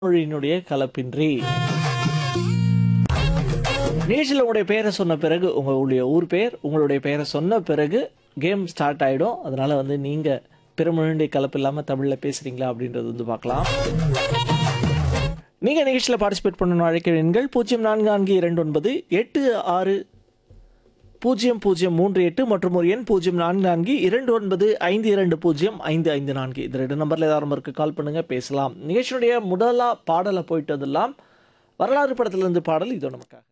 மொழியினுடைய கலப்பின்றி நிகழ்ச்சியில் உங்களுடைய பெயரை சொன்ன பிறகு உங்களுடைய ஊர் பெயர் உங்களுடைய பெயரை சொன்ன பிறகு கேம் ஸ்டார்ட் ஆகிடும் அதனால் வந்து நீங்கள் பிறமொழியுடைய கலப்பு இல்லாமல் தமிழில் பேசுகிறீங்களா அப்படின்றது வந்து பார்க்கலாம் நீங்கள் நிகழ்ச்சியில் பார்ட்டிசிபேட் பண்ணணும் அழைக்க எண்கள் பூஜ்ஜியம் நான்கு நான்கு இரண்டு ஒன்பது எட்டு ஆறு பூஜ்ஜியம் பூஜ்ஜியம் மூன்று எட்டு மற்றும் ஒரு எண் பூஜ்ஜியம் நான்கு நான்கு இரண்டு ஒன்பது ஐந்து இரண்டு பூஜ்ஜியம் ஐந்து ஐந்து நான்கு இந்த ரெண்டு நம்பரில் ஏதாவது நம்பருக்கு கால் பண்ணுங்கள் பேசலாம் நிகழ்ச்சியுடைய முதலா பாடலை போயிட்டு வந்துடலாம் வரலாறு படத்திலிருந்து பாடல் இதோ நமக்காக